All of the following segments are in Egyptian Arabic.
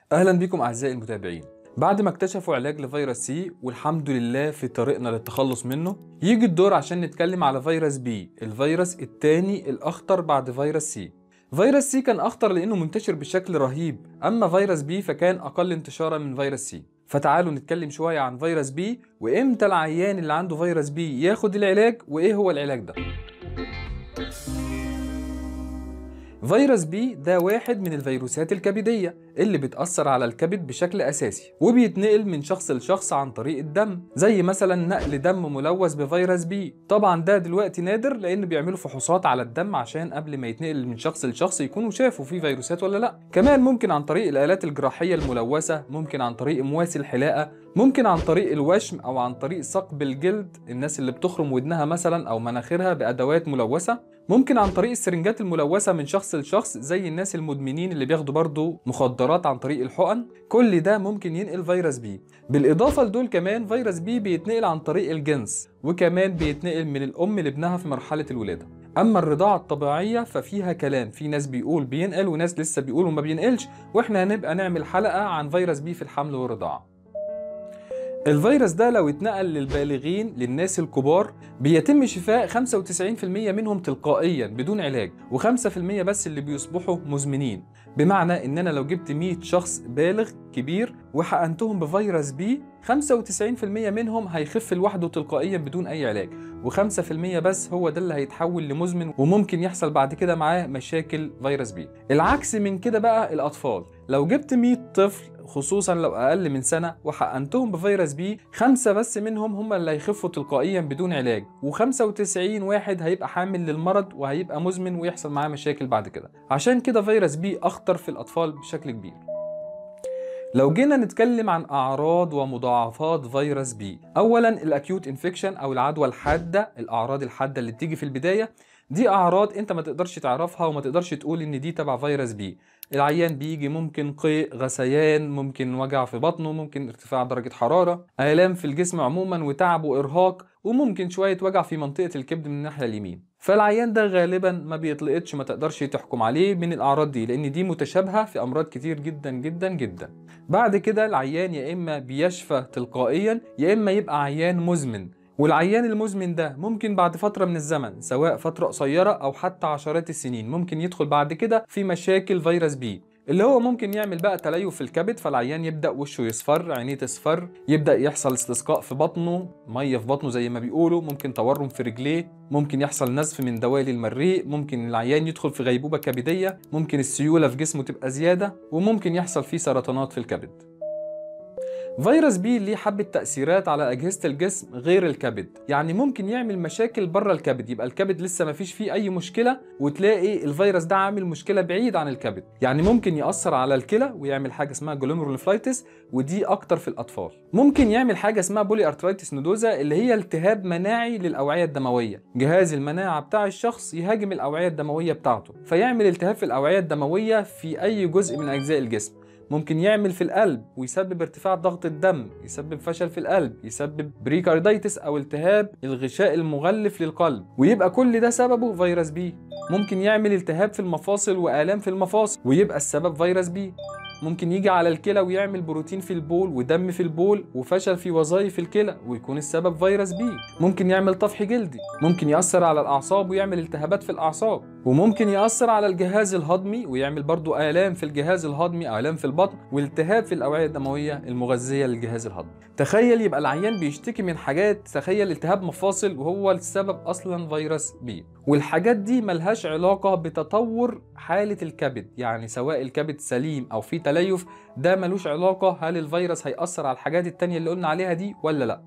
اهلا بكم اعزائي المتابعين بعد ما اكتشفوا علاج لفيروس سي والحمد لله في طريقنا للتخلص منه يجي الدور عشان نتكلم على فيروس بي الفيروس التاني الاخطر بعد فيروس سي فيروس سي كان اخطر لانه منتشر بشكل رهيب اما فيروس بي فكان اقل انتشارا من فيروس سي فتعالوا نتكلم شوية عن فيروس بي وامتى العيان اللي عنده فيروس بي ياخد العلاج وايه هو العلاج ده فيروس بي ده واحد من الفيروسات الكبدية اللي بتأثر على الكبد بشكل أساسي وبيتنقل من شخص لشخص عن طريق الدم زي مثلا نقل دم ملوث بفيروس بي طبعا ده دلوقتي نادر لأن بيعملوا فحوصات على الدم عشان قبل ما يتنقل من شخص لشخص يكونوا شافوا فيه فيروسات ولا لا كمان ممكن عن طريق الآلات الجراحية الملوثة ممكن عن طريق مواسي الحلاقة ممكن عن طريق الوشم أو عن طريق ثقب الجلد الناس اللي بتخرم ودنها مثلا أو مناخيرها بأدوات ملوثة ممكن عن طريق السرنجات الملوثة من شخص لشخص زي الناس المدمنين اللي بياخدوا برضه مخدرات عن طريق الحقن كل ده ممكن ينقل فيروس بي بالإضافة لدول كمان فيروس بي بيتنقل عن طريق الجنس وكمان بيتنقل من الأم لابنها في مرحلة الولادة أما الرضاعة الطبيعية ففيها كلام في ناس بيقول بينقل وناس لسه بيقولوا ما بينقلش وإحنا هنبقى نعمل حلقة عن فيروس بي في الحمل والرضاعة الفيروس ده لو اتنقل للبالغين للناس الكبار بيتم شفاء 95% منهم تلقائيا بدون علاج و5% بس اللي بيصبحوا مزمنين بمعنى ان انا لو جبت 100 شخص بالغ كبير وحقنتهم بفيروس بي 95% منهم هيخف لوحده تلقائيا بدون اي علاج و5% بس هو ده اللي هيتحول لمزمن وممكن يحصل بعد كده معاه مشاكل فيروس بي العكس من كده بقى الاطفال لو جبت 100 طفل خصوصا لو اقل من سنه وحقنتهم بفيروس بي خمسه بس منهم هم اللي هيخفوا تلقائيا بدون علاج و95 واحد هيبقى حامل للمرض وهيبقى مزمن ويحصل معاه مشاكل بعد كده عشان كده فيروس بي اخطر في الاطفال بشكل كبير لو جينا نتكلم عن اعراض ومضاعفات فيروس بي اولا الاكيوت انفكشن او العدوى الحاده الاعراض الحاده اللي بتيجي في البدايه دي اعراض انت ما تقدرش تعرفها وما تقدرش تقول ان دي تبع فيروس بي العيان بيجي ممكن قيء غثيان ممكن وجع في بطنه ممكن ارتفاع درجة حرارة آلام في الجسم عموما وتعب وإرهاق وممكن شوية وجع في منطقة الكبد من الناحية اليمين فالعيان ده غالبا ما بيطلقتش ما تقدرش تحكم عليه من الأعراض دي لأن دي متشابهة في أمراض كتير جدا جدا جدا بعد كده العيان يا إما بيشفى تلقائيا يا إما يبقى عيان مزمن والعيان المزمن ده ممكن بعد فترة من الزمن سواء فترة قصيرة أو حتى عشرات السنين ممكن يدخل بعد كده في مشاكل فيروس بي اللي هو ممكن يعمل بقى تليف في الكبد فالعيان يبدا وشه يصفر عينيه تصفر يبدا يحصل استسقاء في بطنه ميه في بطنه زي ما بيقولوا ممكن تورم في رجليه ممكن يحصل نزف من دوالي المريء ممكن العيان يدخل في غيبوبه كبديه ممكن السيوله في جسمه تبقى زياده وممكن يحصل فيه سرطانات في الكبد فيروس بي ليه حبة تأثيرات على أجهزة الجسم غير الكبد يعني ممكن يعمل مشاكل بره الكبد يبقى الكبد لسه ما فيش فيه أي مشكلة وتلاقي الفيروس ده عامل مشكلة بعيد عن الكبد يعني ممكن يأثر على الكلى ويعمل حاجة اسمها جلوميرولوفلايتس ودي أكتر في الأطفال ممكن يعمل حاجة اسمها بولي أرترايتس نودوزا اللي هي التهاب مناعي للأوعية الدموية جهاز المناعة بتاع الشخص يهاجم الأوعية الدموية بتاعته فيعمل التهاب في الأوعية الدموية في أي جزء من أجزاء الجسم ممكن يعمل في القلب ويسبب ارتفاع ضغط الدم يسبب فشل في القلب يسبب بريكارديتس او التهاب الغشاء المغلف للقلب ويبقى كل ده سببه فيروس بي ممكن يعمل التهاب في المفاصل والام في المفاصل ويبقى السبب فيروس بي ممكن يجي على الكلى ويعمل بروتين في البول ودم في البول وفشل في وظائف الكلى ويكون السبب فيروس بي ممكن يعمل طفح جلدي ممكن يأثر على الأعصاب ويعمل التهابات في الأعصاب وممكن يأثر على الجهاز الهضمي ويعمل برضو آلام في الجهاز الهضمي آلام في البطن والتهاب في الأوعية الدموية المغذية للجهاز الهضمي تخيل يبقى العيان بيشتكي من حاجات تخيل التهاب مفاصل وهو السبب أصلا فيروس بي والحاجات دي ملهاش علاقة بتطور حالة الكبد يعني سواء الكبد سليم أو في تليف ده ملوش علاقة هل الفيروس هيأثر على الحاجات التانية اللي قلنا عليها دي ولا لأ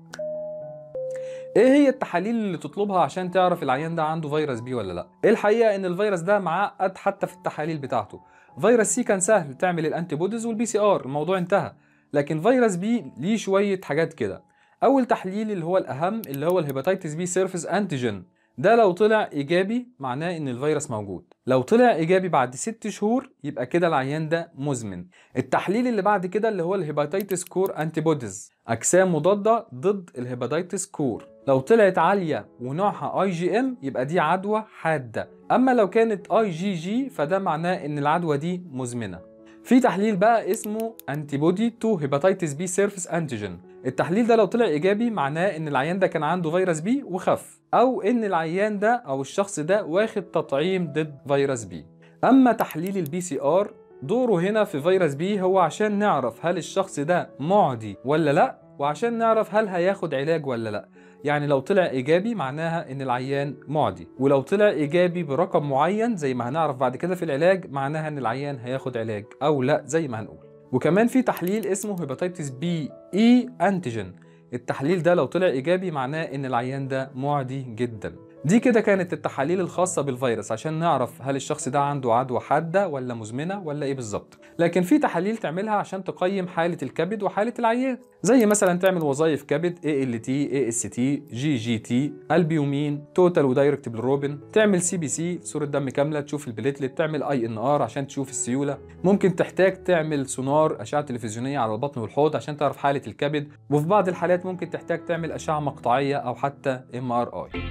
ايه هي التحاليل اللي تطلبها عشان تعرف العيان ده عنده فيروس بي ولا لا الحقيقه ان الفيروس ده معقد حتى في التحاليل بتاعته فيروس سي كان سهل تعمل الانتي بوديز والبي سي ار الموضوع انتهى لكن فيروس بي ليه شويه حاجات كده اول تحليل اللي هو الاهم اللي هو الهيباتيتس بي سيرفيس انتيجين ده لو طلع ايجابي معناه ان الفيروس موجود لو طلع ايجابي بعد ست شهور يبقى كده العيان ده مزمن التحليل اللي بعد كده اللي هو الهيباتيتس كور انتي بوديز اجسام مضاده ضد الهيباتيتس كور لو طلعت عاليه ونوعها اي جي ام يبقى دي عدوى حاده اما لو كانت اي جي جي فده معناه ان العدوى دي مزمنه في تحليل بقى اسمه انتي بودي تو هيباتيتس بي سيرفيس انتيجين التحليل ده لو طلع ايجابي معناه ان العيان ده كان عنده فيروس بي وخف او ان العيان ده او الشخص ده واخد تطعيم ضد فيروس بي اما تحليل البي سي ار دوره هنا في فيروس بي هو عشان نعرف هل الشخص ده معدي ولا لا وعشان نعرف هل هياخد علاج ولا لا يعني لو طلع ايجابي معناها ان العيان معدي ولو طلع ايجابي برقم معين زي ما هنعرف بعد كده في العلاج معناها ان العيان هياخد علاج او لا زي ما هنقول وكمان في تحليل اسمه هيباتيتس بي اي انتيجين التحليل ده لو طلع ايجابي معناه ان العيان ده معدي جدا دي كده كانت التحاليل الخاصة بالفيروس عشان نعرف هل الشخص ده عنده عدوى حادة ولا مزمنة ولا ايه بالظبط لكن في تحاليل تعملها عشان تقيم حالة الكبد وحالة العيان زي مثلا تعمل وظائف كبد ALT AST GGT البيومين توتال ودايركت بلروبين تعمل سي بي سي صورة دم كاملة تشوف البليتلت تعمل اي ان ار عشان تشوف السيولة ممكن تحتاج تعمل سونار أشعة تلفزيونية على البطن والحوض عشان تعرف حالة الكبد وفي بعض الحالات ممكن تحتاج تعمل أشعة مقطعية أو حتى ام ار اي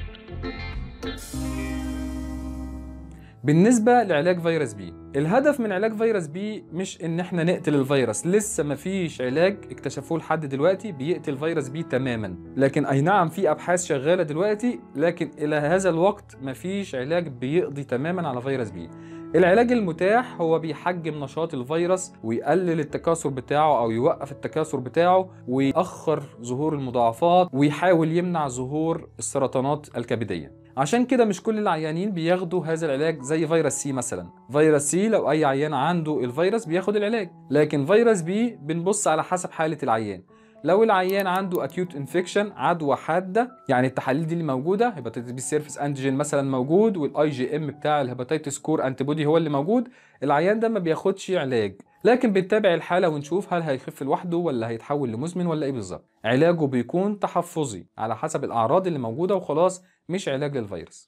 بالنسبة لعلاج فيروس بي الهدف من علاج فيروس بي مش ان احنا نقتل الفيروس لسه مفيش علاج اكتشفوه لحد دلوقتي بيقتل فيروس بي تماما لكن اي نعم في ابحاث شغالة دلوقتي لكن الى هذا الوقت مفيش علاج بيقضي تماما على فيروس بي العلاج المتاح هو بيحجم نشاط الفيروس ويقلل التكاثر بتاعه او يوقف التكاثر بتاعه ويأخر ظهور المضاعفات ويحاول يمنع ظهور السرطانات الكبدية عشان كده مش كل العيانين بياخدوا هذا العلاج زي فيروس سي مثلا فيروس سي لو اي عيان عنده الفيروس بياخد العلاج لكن فيروس بي بنبص على حسب حالة العيان لو العيان عنده اكيوت انفكشن عدوى حاده يعني التحاليل دي اللي موجوده هيباتيتس بي سيرفيس انتيجين مثلا موجود والاي جي ام بتاع الهيباتيتس كور انتي بودي هو اللي موجود العيان ده ما بياخدش علاج لكن بنتابع الحاله ونشوف هل هيخف لوحده ولا هيتحول لمزمن ولا ايه بالظبط علاجه بيكون تحفظي على حسب الاعراض اللي موجوده وخلاص مش علاج للفيروس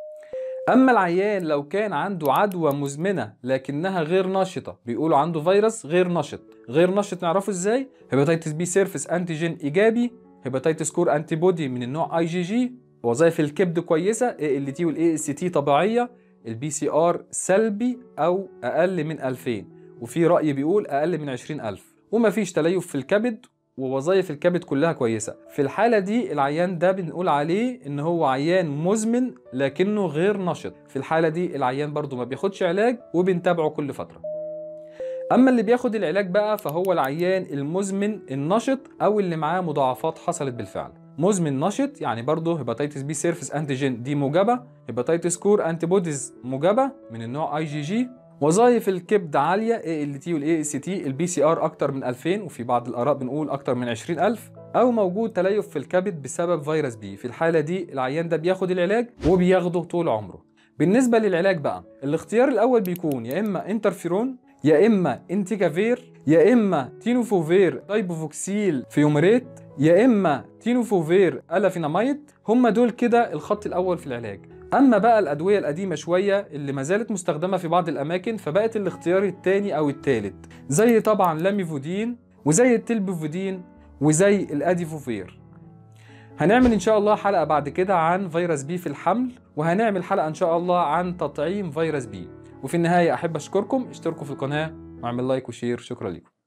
اما العيان لو كان عنده عدوى مزمنه لكنها غير نشطه بيقولوا عنده فيروس غير نشط غير نشط نعرفه ازاي هيباتيتس بي سيرفيس انتيجين ايجابي هيباتيتس كور انتي بودي من النوع اي جي جي وظائف الكبد كويسه اي ال تي والاي اس تي طبيعيه البي سي ار سلبي او اقل من 2000 وفي راي بيقول اقل من 20000 ومفيش تليف في الكبد ووظائف الكبد كلها كويسه في الحاله دي العيان ده بنقول عليه ان هو عيان مزمن لكنه غير نشط في الحاله دي العيان برضو ما بياخدش علاج وبنتابعه كل فتره اما اللي بياخد العلاج بقى فهو العيان المزمن النشط او اللي معاه مضاعفات حصلت بالفعل مزمن نشط يعني برضه هيباتيتس بي سيرفيس انتيجين دي موجبه هيباتيتس كور انتي بوديز موجبه من النوع اي جي جي وظائف الكبد عاليه اي ال تي والاي اس تي البي سي ار اكتر من 2000 وفي بعض الاراء بنقول اكتر من 20000 او موجود تليف في الكبد بسبب فيروس بي في الحاله دي العيان ده بياخد العلاج وبياخده طول عمره بالنسبه للعلاج بقى الاختيار الاول بيكون يا اما انترفيرون يا اما انتيكافير يا اما تينوفوفير دايبوفوكسيل فيومريت يا اما تينوفوفير الافيناميد هم دول كده الخط الاول في العلاج اما بقى الادويه القديمه شويه اللي ما زالت مستخدمه في بعض الاماكن فبقت الاختيار الثاني او الثالث زي طبعا لاميفودين وزي التلبوفودين وزي الاديفوفير هنعمل ان شاء الله حلقه بعد كده عن فيروس بي في الحمل وهنعمل حلقه ان شاء الله عن تطعيم فيروس بي وفي النهايه احب اشكركم اشتركوا في القناه واعمل لايك وشير شكرا لكم